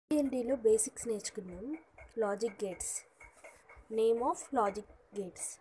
ఎల్డీలో basics నేర్చుకుందాం logic gates name of logic gates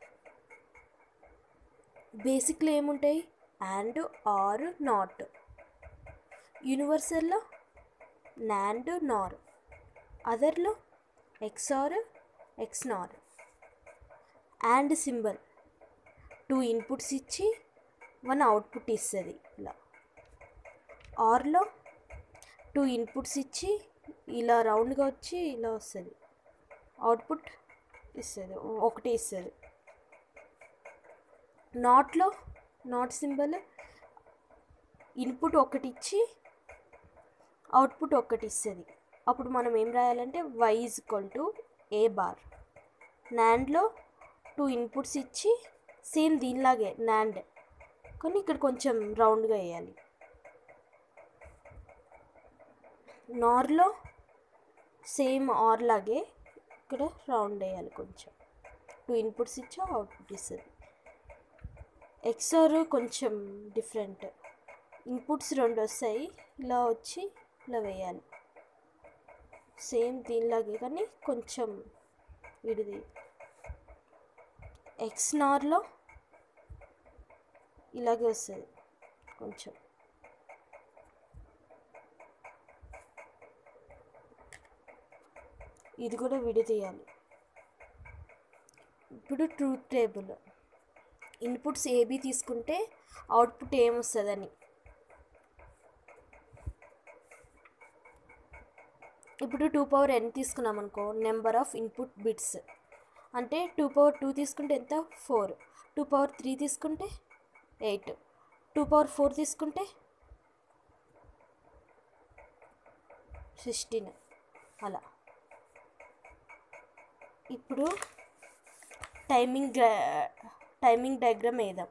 బేసిక్లో ఏముంటాయి అండ్ ఆర్ నాట్ యూనివర్సల్లో నాండ్ నార్ అదర్లో XOR XNOR and symbol two inputs ఇచ్చి one output ఇస్తుంది ఇలా ఆర్లో టూ ఇన్పుట్స్ ఇచ్చి ఇలా రౌండ్గా వచ్చి ఇలా వస్తుంది అవుట్పుట్ ఇస్తుంది ఒకటి ఇస్తుంది నాట్లో నాట్ సింబల్ ఇన్పుట్ ఒకటి ఇచ్చి అవుట్పుట్ ఒకటి ఇస్తుంది అప్పుడు మనం ఏం రాయాలంటే Y is equal to A bar నాండ్లో టూ ఇన్పుట్స్ ఇచ్చి సేమ్ దీనిలాగే నాండ్ కానీ ఇక్కడ కొంచెం రౌండ్గా వేయాలి నార్లో సేమ్ ఆర్ లాగే ఇక్కడ రౌండ్ వేయాలి కొంచెం టూ ఇన్పుట్స్ ఇచ్చా అవుట్పుట్ ఇస్తుంది ఎక్స్ఆర్ కొంచెం డిఫరెంట్ ఇన్పుట్స్ రెండు వస్తాయి ఇలా వచ్చి ఇలా వేయాలి సేమ్ దీనిలాగే కానీ కొంచెం విడిది ఎక్స్ నార్లో ఇలాగే వస్తుంది కొంచెం ఇది కూడా విడదీయాలి ఇప్పుడు ట్రూత్ టేబుల్ ఇన్పుట్స్ ఏబి తీసుకుంటే అవుట్పుట్ ఏమొస్తుందని ఇప్పుడు టూ పవర్ ఎన్ తీసుకున్నాం అనుకో నెంబర్ ఆఫ్ ఇన్పుట్ బిట్స్ అంటే టూ పవర్ టూ తీసుకుంటే ఎంత ఫోర్ టూ పవర్ త్రీ తీసుకుంటే ఎయిట్ టూ పవర్ ఫోర్ తీసుకుంటే సిక్స్టీన్ అలా ఇప్పుడు టైమింగ్ టైమింగ్ డయాగ్రామ్ వేద్దాం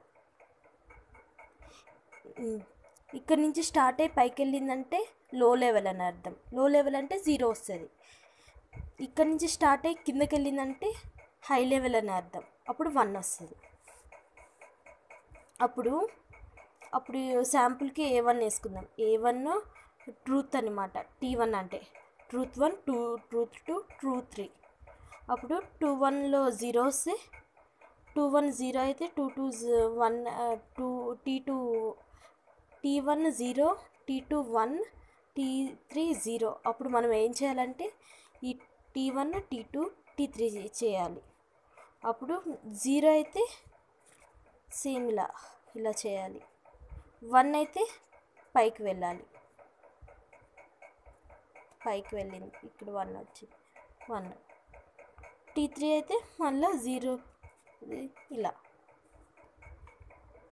ఇక్కడ నుంచి స్టార్ట్ అయ్యి పైకి వెళ్ళిందంటే లో లెవెల్ అని అర్థం లో లెవెల్ అంటే జీరో వస్తుంది ఇక్కడ నుంచి స్టార్ట్ అయ్యి కిందకి వెళ్ళిందంటే హై లెవెల్ అని అర్థం అప్పుడు వన్ వస్తుంది అప్పుడు అప్పుడు శాంపుల్కి ఏ వన్ వేసుకుందాం ఏ వన్ ట్రూత్ అనమాట టీ వన్ అంటే truth one two truth two truth three అప్పుడు టూ వన్లో జీరో వస్తే టూ వన్ జీరో అయితే two two one two T two T one zero T two one T three zero అప్పుడు మనం ఏం చేయాలంటే ఈ T one T two T three చేయాలి అప్పుడు జీరో అయితే సేమ్ ఇలా ఇలా చేయాలి వన్ అయితే పైకి వెళ్ళాలి పైకి వెళ్ళింది ఇక్కడ వన్ వచ్చింది వన్ టీ త్రీ అయితే మళ్ళీ జీరో ఇలా